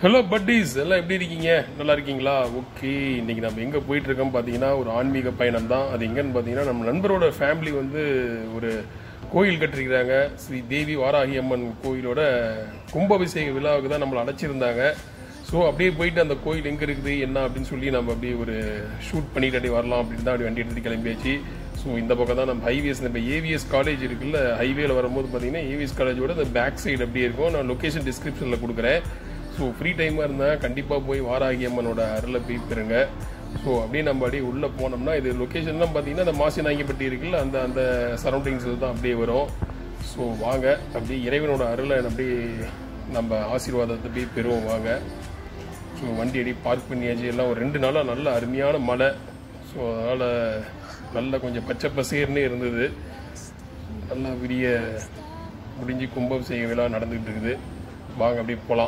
Hello buddies எல்லாம் எப்படி இருக்கீங்க நல்லா இருக்கீங்களா ஓகே இன்னைக்கு நம்ம எங்கே போயிட்டு இருக்கோம் பார்த்தீங்கன்னா ஒரு ஆன்மீக பயணம் தான் அது எங்கன்னு பார்த்தீங்கன்னா நம்ம நண்பரோட ஃபேமிலி வந்து ஒரு கோயில் கட்டிருக்கிறாங்க ஸ்ரீ தேவி வாராகி அம்மன் கோயிலோட கும்பாபிஷேக விழாவுக்கு தான் நம்மளை அழைச்சிருந்தாங்க ஸோ அப்படியே போயிட்டு அந்த கோயில் எங்கே இருக்குது என்ன அப்படின்னு சொல்லி நம்ம அப்படியே ஒரு ஷூட் பண்ணிட்டு அப்படியே வரலாம் அப்படின்னு தான் அப்படி வண்டி எடுத்துட்டு கிளம்பியாச்சு ஸோ இந்த பக்கம் தான் நம்ம ஹைவேஸ் நம்ம ஏவிஎஸ் காலேஜ் இருக்குல்ல ஹைவேல வரும்போது பார்த்தீங்கன்னா ஏவிஎஸ் காலேஜோட இந்த பேக் சைடு அப்படியே இருக்கும் நான் லொக்கேஷன் டிஸ்கிரிப்ஷனில் கொடுக்குறேன் ஸோ ஃப்ரீ டைமாக இருந்தால் கண்டிப்பாக போய் வாராகி அம்மனோட அருளை போய் பெறுங்க ஸோ அப்படியே நம்ம அப்படியே உள்ளே போனோம்னா இது லொக்கேஷன்லாம் பார்த்தீங்கன்னா இந்த மாசிநாயகப்பட்டி இருக்குல்ல அந்த அந்த சரௌண்டிங்ஸில் தான் அப்படியே வரும் ஸோ வாங்க அப்படியே இறைவனோட அருளை அப்படியே நம்ம ஆசீர்வாதத்தை போய் பெறுவோம் வாங்க ஸோ வண்டி அடி பார்க் பண்ணியாச்சு எல்லாம் ஒரு ரெண்டு நாளாக நல்ல அருமையான மழை ஸோ அதனால் நல்ல கொஞ்சம் பச்சை பசேர்னே இருந்தது நல்லா விடிய முடிஞ்சு கும்பாபிஷேக விழா நடந்துகிட்டு இருக்குது வாங்க அப்படியே போகலாம்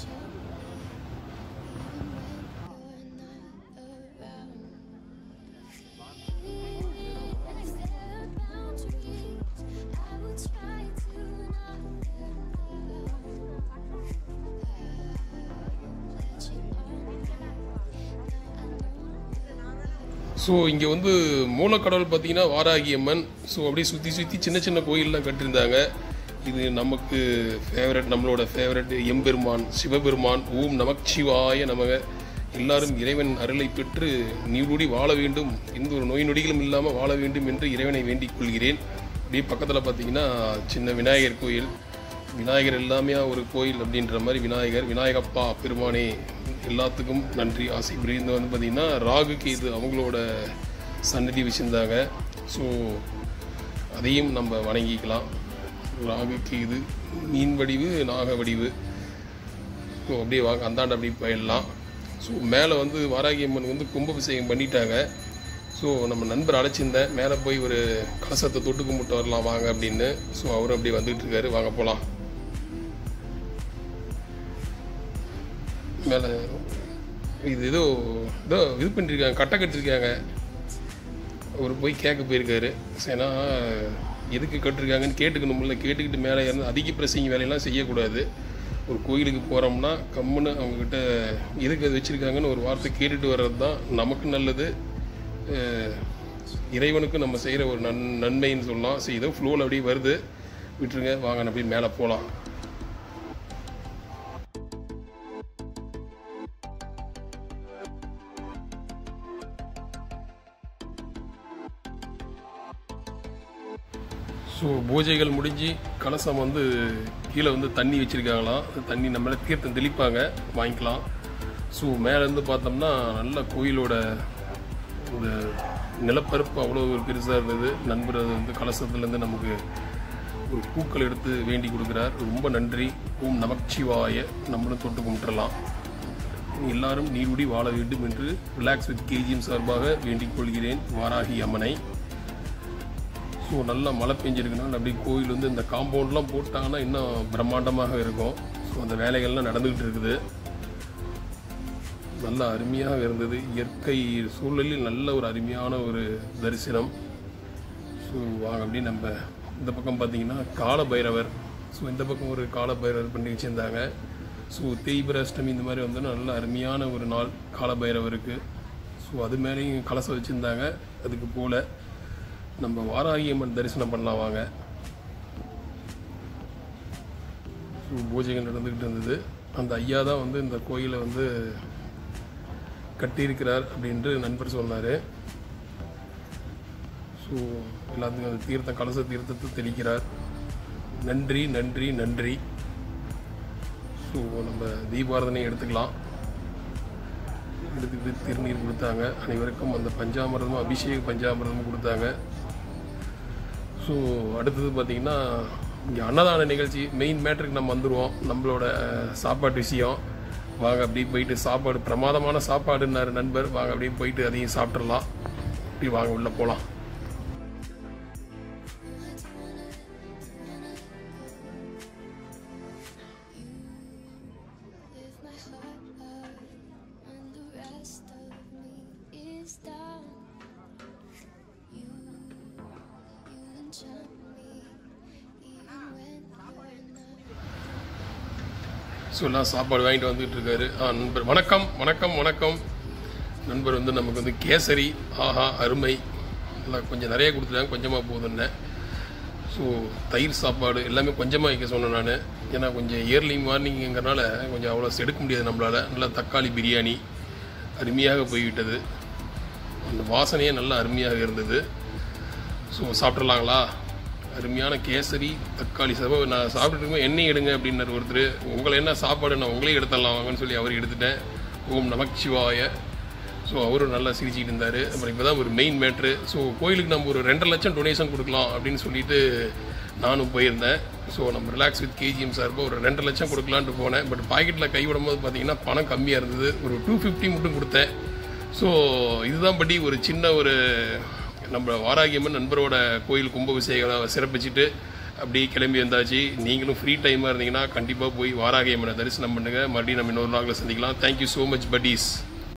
ஸோ இங்கே வந்து மூலக்கடவுள் பார்த்தீங்கன்னா வாராகி அம்மன் ஸோ அப்படியே சுற்றி சுற்றி சின்ன சின்ன கோயிலெலாம் கட்டியிருந்தாங்க இது நமக்கு ஃபேவரட் நம்மளோட ஃபேவரட் எம்பெருமான் சிவபெருமான் ஓம் நமச்சிவாய நமக எல்லாரும் இறைவன் அருளை பெற்று நீடூடி வாழ வேண்டும் எந்த ஒரு நோய் நொடிகளும் இல்லாமல் வாழ வேண்டும் என்று இறைவனை வேண்டிக் கொள்கிறேன் அப்படியே பக்கத்தில் பார்த்தீங்கன்னா சின்ன விநாயகர் கோயில் விநாயகர் எல்லாமே ஒரு கோயில் அப்படின்ற மாதிரி விநாயகர் விநாயகப்பா பெருமானே எல்லாத்துக்கும் நன்றி ஆசை புரிந்து வந்து பார்த்திங்கன்னா ராகு கேது அவங்களோட சன்னதி வச்சுருந்தாங்க ஸோ அதையும் நம்ம வணங்கிக்கலாம் ராகு கேது மீன் வடிவு நாக வடிவு ஸோ அப்படியே வாங்க அந்தாண்ட அப்படி போயிடலாம் ஸோ மேலே வந்து வாராகி அம்மன் வந்து கும்பாபிஷேகம் பண்ணிட்டாங்க ஸோ நம்ம நண்பர் அழைச்சிருந்தேன் மேலே போய் ஒரு கலசத்தை தொட்டு கும்பிட்டு வரலாம் வாங்க அப்படின்னு ஸோ அவரும் அப்படியே வந்துட்டு இருக்காரு வாங்க போகலாம் மேலே இது ஏதோ ஏதோ இது பண்ணிருக்காங்க கட்டை கட்டிருக்காங்க அவர் போய் கேட்க போயிருக்காரு சரினா எதுக்கு கட்டிருக்காங்கன்னு கேட்டுக்கணும்ல கேட்டுக்கிட்டு மேலே இருந்து அதிக பிரசிங்க வேலையெல்லாம் செய்யக்கூடாது ஒரு கோயிலுக்கு போகிறோம்னா கம்முன்னு அவங்கக்கிட்ட எதுக்கு அது வச்சுருக்காங்கன்னு ஒரு வார்த்தை கேட்டுட்டு வர்றது தான் நமக்கு நல்லது அஹ், இறைவனுக்கு நம்ம செய்கிற ஒரு நன் நன்மைன்னு சொல்லலாம் சரி ஏதோ ஃப்ளோவில் அப்படியே வருது விட்டுருங்க வாங்க நான் அப்படியே மேலே போகலாம் ஸோ பூஜைகள் முடிஞ்சு கலசம் வந்து கீழே வந்து தண்ணி வச்சுருக்காங்களாம் அந்த தண்ணி நம்மள தீர்த்தம் தெளிப்பாங்க வாங்கிக்கலாம் ஸோ மேலேருந்து பார்த்தோம்னா நல்ல கோயிலோட இந்த நிலப்பரப்பு அவ்வளோ ஒரு பெருசாக இருந்தது நண்பர் அது வந்து கலசத்துலேருந்து நமக்கு ஒரு பூக்கள் எடுத்து வேண்டி கொடுக்குறார் ரொம்ப நன்றி ஓம் நமச்சிவாய நம்மளும் தொட்டு கும்பிட்டுறலாம் எல்லாரும் நீடுடி வாழ வேண்டும் என்று ரிலாக்ஸ் வித் கேஜிஎம் சார்பாக வேண்டிக் கொள்கிறேன் வாராகி அம்மனை ஸோ நல்லா மழை பெஞ்சிருக்குனால அப்படியே கோயில் வந்து இந்த காம்பவுண்ட்லாம் போட்டாங்கன்னா இன்னும் பிரம்மாண்டமாக இருக்கும் ஸோ அந்த வேலைகள்லாம் நடந்துக்கிட்டு இருக்குது நல்ல அருமையாக இருந்தது இயற்கை சூழலில் நல்ல ஒரு அருமையான ஒரு தரிசனம் ஸோ வாங்க அப்படி நம்ம இந்த பக்கம் பார்த்தீங்கன்னா கால பைரவர் ஸோ இந்த பக்கம் ஒரு கால பைரவர் பண்ணி வச்சுருந்தாங்க ஸோ தேய்பிர அஷ்டமி இந்த மாதிரி வந்து நல்ல அருமையான ஒரு நாள் கால பைரவருக்கு ஸோ அது மேலேயும் கலசம் வச்சுருந்தாங்க அதுக்கு போல் நம்ம வாராகி அம்மன் தரிசனம் பண்ணலாம் வாங்க ஸோ பூஜைகள் நடந்துக்கிட்டு இருந்தது அந்த ஐயா தான் வந்து இந்த கோயிலை வந்து கட்டியிருக்கிறார் அப்படின்ட்டு நண்பர் சொன்னார் ஸோ எல்லாத்துக்கும் அந்த தீர்த்தம் கலச தீர்த்தத்தை தெளிக்கிறார் நன்றி நன்றி நன்றி ஸோ நம்ம தீபாரதனை எடுத்துக்கலாம் எடுத்துக்கிட்டு திருநீர் கொடுத்தாங்க அனைவருக்கும் அந்த பஞ்சாமிரதமும் அபிஷேக பஞ்சாமிரதமும் கொடுத்தாங்க ஸோ அடுத்தது பார்த்தீங்கன்னா இங்கே அன்னதான நிகழ்ச்சி மெயின் மேட்ருக்கு நம்ம வந்துடுவோம் நம்மளோட சாப்பாட்டு விஷயம் வாங்க அப்படியே போயிட்டு சாப்பாடு பிரமாதமான சாப்பாடுன்னாரு நண்பர் வாங்க அப்படியே போயிட்டு அதையும் சாப்பிட்றலாம் அப்படி வாங்க உள்ளே போகலாம் Lift my heart up when the rest of me is down. You, you enchant me even when you're not. So எல்லாம் சாப்பாடு வாங்கிட்டு வந்துட்டு இருக்காரு ஆ நண்பர் வணக்கம் வணக்கம் வணக்கம் நண்பர் வந்து நமக்கு வந்து கேசரி ஆஹா அருமை எல்லாம் கொஞ்சம் நிறைய கொடுத்துட்டாங்க கொஞ்சமாக போதுன்னேன் ஸோ தயிர் சாப்பாடு எல்லாமே கொஞ்சமாக வைக்க சொன்னேன் நான் ஏன்னா கொஞ்சம் இயர்லி மார்னிங்கிறனால கொஞ்சம் அவ்வளோ எடுக்க முடியாது நம்மளால் நல்லா தக்காளி பிரியாணி அருமையாக போய்விட்டது அந்த வாசனையே நல்லா அருமையாக இருந்தது ஸோ சாப்பிட்றலாங்களா அருமையான கேசரி தக்காளி சபை நான் சாப்பிட்டுட்டு இருக்கும்போது எண்ணெய் எடுங்க அப்படின்னாரு ஒருத்தர் உங்களை என்ன சாப்பாடு நான் உங்களே எடுத்துடலாம் வாங்கன்னு சொல்லி அவர் எடுத்துட்டேன் ஓம் நமச்சிவாய ஸோ அவரும் நல்லா சிரிச்சிட்டு இருந்தார் அப்புறம் இப்போ தான் ஒரு மெயின் மேட்ரு ஸோ கோயிலுக்கு நம்ம ஒரு ரெண்டரை லட்சம் டொனேஷன் கொடுக்கலாம் அப்படின்னு சொல்லிட்டு நானும் போயிருந்தேன் ஸோ நம்ம ரிலாக்ஸ் வித் கேஜிஎம் சார்பாக ஒரு ரெண்டரை லட்சம் கொடுக்கலான்ட்டு போனேன் பட் பாக்கெட்டில் கைவிடும் போது பார்த்தீங்கன்னா பணம் கம்மியாக இருந்தது ஒரு டூ ஃபிஃப்டி மட்டும் கொடுத்தேன் ஸோ இதுதான் படி ஒரு சின்ன ஒரு நம்ம வாராகியம்மன் நண்பரோட கோயில் கும்பாபிஷேகம் சிறப்பிச்சுட்டு அப்படி கிளம்பி வந்தாச்சு நீங்களும் ஃப்ரீ டைமாக இருந்தீங்கன்னா கண்டிப்பாக போய் வாராகியம்மனை தரிசனம் பண்ணுங்கள் மறுபடியும் நம்ம இன்னொரு நாளில் சந்திக்கலாம் தேங்க்யூ ஸோ மச் buddies